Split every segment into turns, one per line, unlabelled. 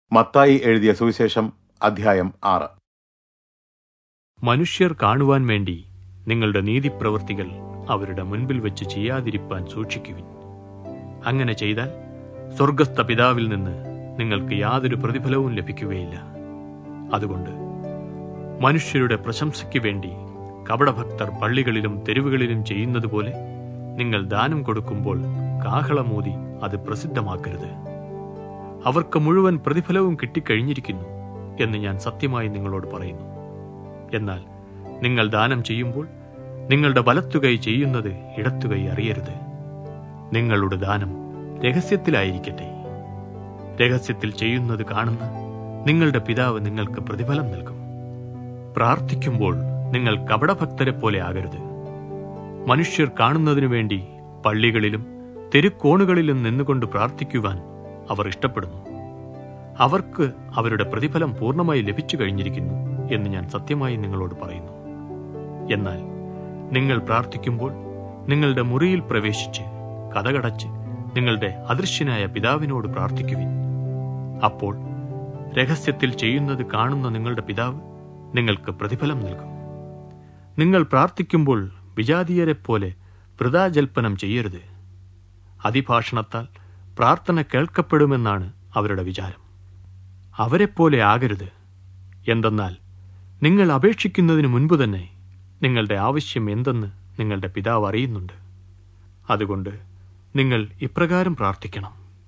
മത്തായി എഴുതിയ സുവിശേഷം അധ്യായം ആറ്
മനുഷ്യർ കാണുവാൻ വേണ്ടി നിങ്ങളുടെ നീതിപ്രവൃത്തികൾ അവരുടെ മുൻപിൽ വെച്ച് ചെയ്യാതിരിപ്പാൻ സൂക്ഷിക്കുവിൻ അങ്ങനെ ചെയ്താൽ സ്വർഗസ്ഥ പിതാവിൽ നിന്ന് നിങ്ങൾക്ക് യാതൊരു പ്രതിഫലവും ലഭിക്കുകയില്ല അതുകൊണ്ട് മനുഷ്യരുടെ പ്രശംസയ്ക്ക് വേണ്ടി കപടഭക്തർ പള്ളികളിലും തെരുവുകളിലും ചെയ്യുന്നത് പോലെ നിങ്ങൾ ദാനം കൊടുക്കുമ്പോൾ കാഹളമൂതി അത് പ്രസിദ്ധമാക്കരുത് അവർക്ക് മുഴുവൻ പ്രതിഫലവും കിട്ടിക്കഴിഞ്ഞിരിക്കുന്നു എന്ന് ഞാൻ സത്യമായി നിങ്ങളോട് പറയുന്നു എന്നാൽ നിങ്ങൾ ദാനം ചെയ്യുമ്പോൾ നിങ്ങളുടെ വലത്തുകൈ ചെയ്യുന്നത് ഇടത്തുകൈ അറിയരുത് നിങ്ങളുടെ ദാനം രഹസ്യത്തിലായിരിക്കട്ടെ രഹസ്യത്തിൽ ചെയ്യുന്നത് കാണുന്ന നിങ്ങളുടെ പിതാവ് നിങ്ങൾക്ക് പ്രതിഫലം നൽകും പ്രാർത്ഥിക്കുമ്പോൾ നിങ്ങൾ കപടഭക്തരെ പോലെ ആകരുത് മനുഷ്യർ കാണുന്നതിനു വേണ്ടി പള്ളികളിലും തെരുക്കോണുകളിലും നിന്നുകൊണ്ട് പ്രാർത്ഥിക്കുവാൻ അവർ ഇഷ്ടപ്പെടുന്നു അവർക്ക് അവരുടെ പ്രതിഫലം പൂർണ്ണമായി ലഭിച്ചു കഴിഞ്ഞിരിക്കുന്നു എന്ന് ഞാൻ സത്യമായി നിങ്ങളോട് പറയുന്നു എന്നാൽ നിങ്ങൾ പ്രാർത്ഥിക്കുമ്പോൾ നിങ്ങളുടെ മുറിയിൽ പ്രവേശിച്ച് കഥകടച്ച് നിങ്ങളുടെ അദൃശ്യനായ പിതാവിനോട് പ്രാർത്ഥിക്കുവിൻ അപ്പോൾ രഹസ്യത്തിൽ ചെയ്യുന്നത് കാണുന്ന നിങ്ങളുടെ പിതാവ് നിങ്ങൾക്ക് പ്രതിഫലം നൽകും നിങ്ങൾ പ്രാർത്ഥിക്കുമ്പോൾ വിജാതീയരെപ്പോലെ വൃതാജൽപ്പനം ചെയ്യരുത് അതിഭാഷണത്താൽ പ്രാർത്ഥന കേൾക്കപ്പെടുമെന്നാണ് അവരുടെ വിചാരം അവരെപ്പോലെ ആകരുത് എന്തെന്നാൽ നിങ്ങൾ അപേക്ഷിക്കുന്നതിന് മുൻപ് തന്നെ നിങ്ങളുടെ ആവശ്യം എന്തെന്ന് നിങ്ങളുടെ പിതാവ് അറിയുന്നുണ്ട് അതുകൊണ്ട് നിങ്ങൾ ഇപ്രകാരം പ്രാർത്ഥിക്കണം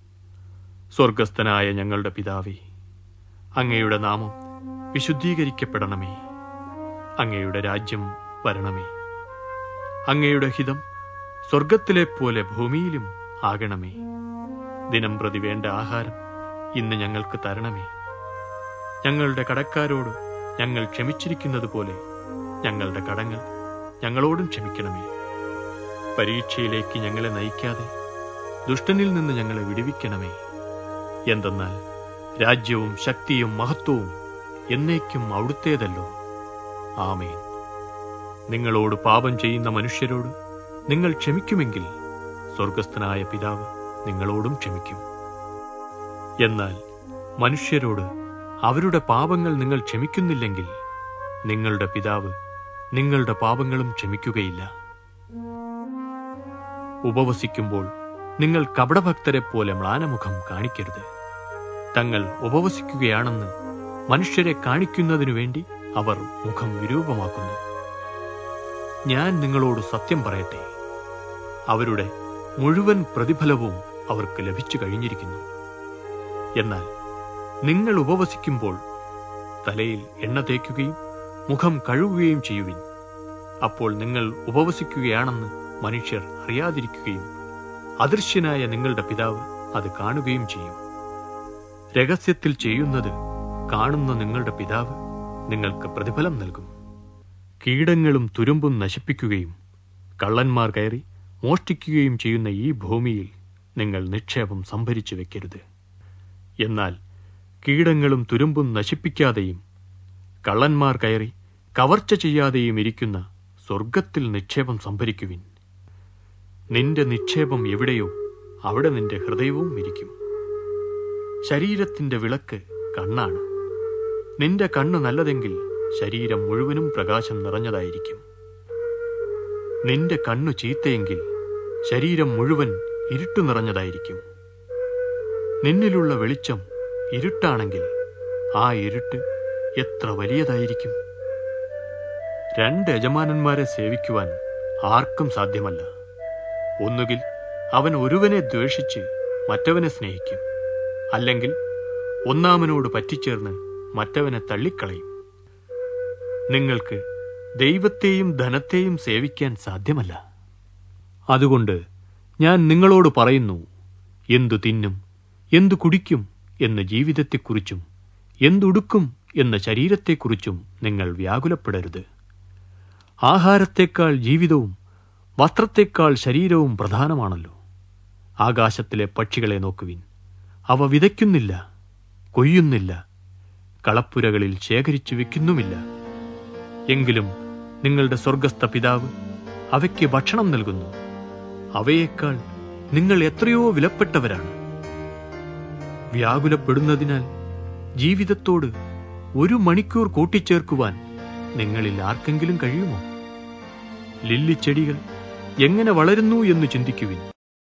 സ്വർഗസ്ഥനായ ഞങ്ങളുടെ പിതാവേ അങ്ങയുടെ നാമം വിശുദ്ധീകരിക്കപ്പെടണമേ അങ്ങയുടെ രാജ്യം വരണമേ അങ്ങയുടെ ഹിതം സ്വർഗത്തിലെ പോലെ ഭൂമിയിലും ആകണമേ ദിനം പ്രതി വേണ്ട ആഹാരം ഇന്ന് ഞങ്ങൾക്ക് തരണമേ ഞങ്ങളുടെ കടക്കാരോട് ഞങ്ങൾ ക്ഷമിച്ചിരിക്കുന്നത് പോലെ ഞങ്ങളുടെ കടങ്ങൾ ഞങ്ങളോടും ക്ഷമിക്കണമേ പരീക്ഷയിലേക്ക് ഞങ്ങളെ നയിക്കാതെ ദുഷ്ടനിൽ നിന്ന് ഞങ്ങളെ വിടുവിക്കണമേ എന്തെന്നാൽ രാജ്യവും ശക്തിയും മഹത്വവും എന്നേക്കും അവിടുത്തേതല്ലോ ആമേൻ നിങ്ങളോട് പാപം ചെയ്യുന്ന മനുഷ്യരോട് നിങ്ങൾ ക്ഷമിക്കുമെങ്കിൽ സ്വർഗസ്ഥനായ പിതാവ് നിങ്ങളോടും ക്ഷമിക്കും എന്നാൽ മനുഷ്യരോട് അവരുടെ പാപങ്ങൾ നിങ്ങൾ ക്ഷമിക്കുന്നില്ലെങ്കിൽ നിങ്ങളുടെ പിതാവ് നിങ്ങളുടെ പാപങ്ങളും ക്ഷമിക്കുകയില്ല ഉപവസിക്കുമ്പോൾ നിങ്ങൾ കപടഭക്തരെ പോലെ മ്ലാനമുഖം കാണിക്കരുത് തങ്ങൾ ഉപവസിക്കുകയാണെന്ന് മനുഷ്യരെ കാണിക്കുന്നതിനു വേണ്ടി അവർ മുഖം വിരൂപമാക്കുന്നു ഞാൻ നിങ്ങളോട് സത്യം പറയട്ടെ അവരുടെ മുഴുവൻ പ്രതിഫലവും അവർക്ക് ലഭിച്ചു കഴിഞ്ഞിരിക്കുന്നു എന്നാൽ നിങ്ങൾ ഉപവസിക്കുമ്പോൾ തലയിൽ എണ്ണ തേക്കുകയും മുഖം കഴുകുകയും ചെയ്യുവിൻ അപ്പോൾ നിങ്ങൾ ഉപവസിക്കുകയാണെന്ന് മനുഷ്യർ അറിയാതിരിക്കുകയും അദൃശ്യനായ നിങ്ങളുടെ പിതാവ് അത് കാണുകയും ചെയ്യും രഹസ്യത്തിൽ ചെയ്യുന്നത് കാണുന്ന നിങ്ങളുടെ പിതാവ് നിങ്ങൾക്ക് പ്രതിഫലം നൽകും കീടങ്ങളും തുരുമ്പും നശിപ്പിക്കുകയും കള്ളന്മാർ കയറി മോഷ്ടിക്കുകയും ചെയ്യുന്ന ഈ ഭൂമിയിൽ നിങ്ങൾ നിക്ഷേപം സംഭരിച്ചു വെക്കരുത് എന്നാൽ കീടങ്ങളും തുരുമ്പും നശിപ്പിക്കാതെയും കള്ളന്മാർ കയറി കവർച്ച ചെയ്യാതെയും ഇരിക്കുന്ന സ്വർഗത്തിൽ നിക്ഷേപം സംഭരിക്കുവിൻ നിന്റെ നിക്ഷേപം എവിടെയോ അവിടെ നിന്റെ ഹൃദയവും ഇരിക്കും ശരീരത്തിന്റെ വിളക്ക് കണ്ണാണ് നിന്റെ കണ്ണ് നല്ലതെങ്കിൽ ശരീരം മുഴുവനും പ്രകാശം നിറഞ്ഞതായിരിക്കും നിന്റെ കണ്ണു ചീത്തയെങ്കിൽ ശരീരം മുഴുവൻ ഇരുട്ടു നിറഞ്ഞതായിരിക്കും നിന്നിലുള്ള വെളിച്ചം ഇരുട്ടാണെങ്കിൽ ആ ഇരുട്ട് എത്ര വലിയതായിരിക്കും രണ്ട് യജമാനന്മാരെ സേവിക്കുവാൻ ആർക്കും സാധ്യമല്ല ഒന്നുകിൽ അവൻ ഒരുവനെ ദ്വേഷിച്ച് മറ്റവനെ സ്നേഹിക്കും അല്ലെങ്കിൽ ഒന്നാമനോട് പറ്റിച്ചേർന്ന് മറ്റവനെ തള്ളിക്കളയും നിങ്ങൾക്ക് ദൈവത്തെയും ധനത്തെയും സേവിക്കാൻ സാധ്യമല്ല അതുകൊണ്ട് ഞാൻ നിങ്ങളോട് പറയുന്നു എന്തു തിന്നും എന്തു കുടിക്കും എന്ന ജീവിതത്തെക്കുറിച്ചും എന്തുടുക്കും എന്ന ശരീരത്തെക്കുറിച്ചും നിങ്ങൾ വ്യാകുലപ്പെടരുത് ആഹാരത്തേക്കാൾ ജീവിതവും വസ്ത്രത്തേക്കാൾ ശരീരവും പ്രധാനമാണല്ലോ ആകാശത്തിലെ പക്ഷികളെ നോക്കുവിൻ അവ വിതയ്ക്കുന്നില്ല കൊയ്യുന്നില്ല കളപ്പുരകളിൽ ശേഖരിച്ചു വെക്കുന്നുമില്ല എങ്കിലും നിങ്ങളുടെ സ്വർഗസ്ഥ പിതാവ് അവയ്ക്ക് ഭക്ഷണം നൽകുന്നു അവയേക്കാൾ നിങ്ങൾ എത്രയോ വിലപ്പെട്ടവരാണ് വ്യാകുലപ്പെടുന്നതിനാൽ ജീവിതത്തോട് ഒരു മണിക്കൂർ കൂട്ടിച്ചേർക്കുവാൻ നിങ്ങളിൽ ആർക്കെങ്കിലും കഴിയുമോ ലില്ലിച്ചെടികൾ എങ്ങനെ വളരുന്നു എന്ന് ചിന്തിക്കുവിൻ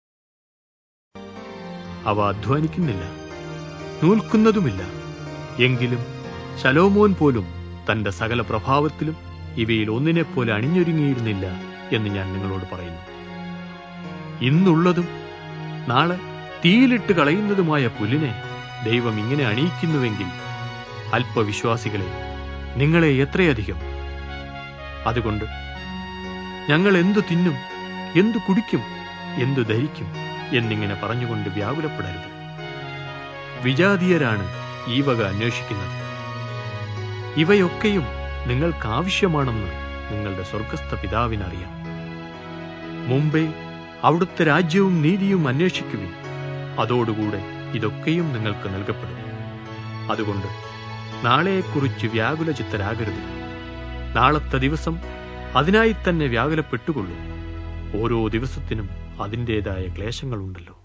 അവ അധ്വാനിക്കുന്നില്ല നൂൽക്കുന്നതുമില്ല എങ്കിലും ശലോമോൻ പോലും തന്റെ സകല പ്രഭാവത്തിലും ഇവയിൽ ഒന്നിനെപ്പോലെ അണിഞ്ഞൊരുങ്ങിയിരുന്നില്ല എന്ന് ഞാൻ നിങ്ങളോട് പറയുന്നു ഇന്നുള്ളതും നാളെ തീയിലിട്ട് കളയുന്നതുമായ പുല്ലിനെ ദൈവം ഇങ്ങനെ അണിയിക്കുന്നുവെങ്കിൽ അല്പവിശ്വാസികളെ നിങ്ങളെ എത്രയധികം അതുകൊണ്ട് ഞങ്ങൾ എന്തു തിന്നും എന്തു കുടിക്കും എന്തു ധരിക്കും എന്നിങ്ങനെ പറഞ്ഞുകൊണ്ട് വ്യാകുലപ്പെടരുത് വിജാതീയരാണ് ഈ വക അന്വേഷിക്കുന്നത് ഇവയൊക്കെയും നിങ്ങൾക്ക് ആവശ്യമാണെന്ന് നിങ്ങളുടെ സ്വർഗസ്ഥ പിതാവിനറിയാം മുമ്പേ അവിടുത്തെ രാജ്യവും നീതിയും അന്വേഷിക്കുവിൻ അതോടുകൂടെ ഇതൊക്കെയും നിങ്ങൾക്ക് നൽകപ്പെടും അതുകൊണ്ട് നാളെയെക്കുറിച്ച് വ്യാകുലചിത്തരാകരുത് നാളത്തെ ദിവസം അതിനായി തന്നെ വ്യാകുലപ്പെട്ടുകൊള്ളൂ ഓരോ ദിവസത്തിനും അതിൻ്റെതായ ക്ലേശങ്ങളുണ്ടല്ലോ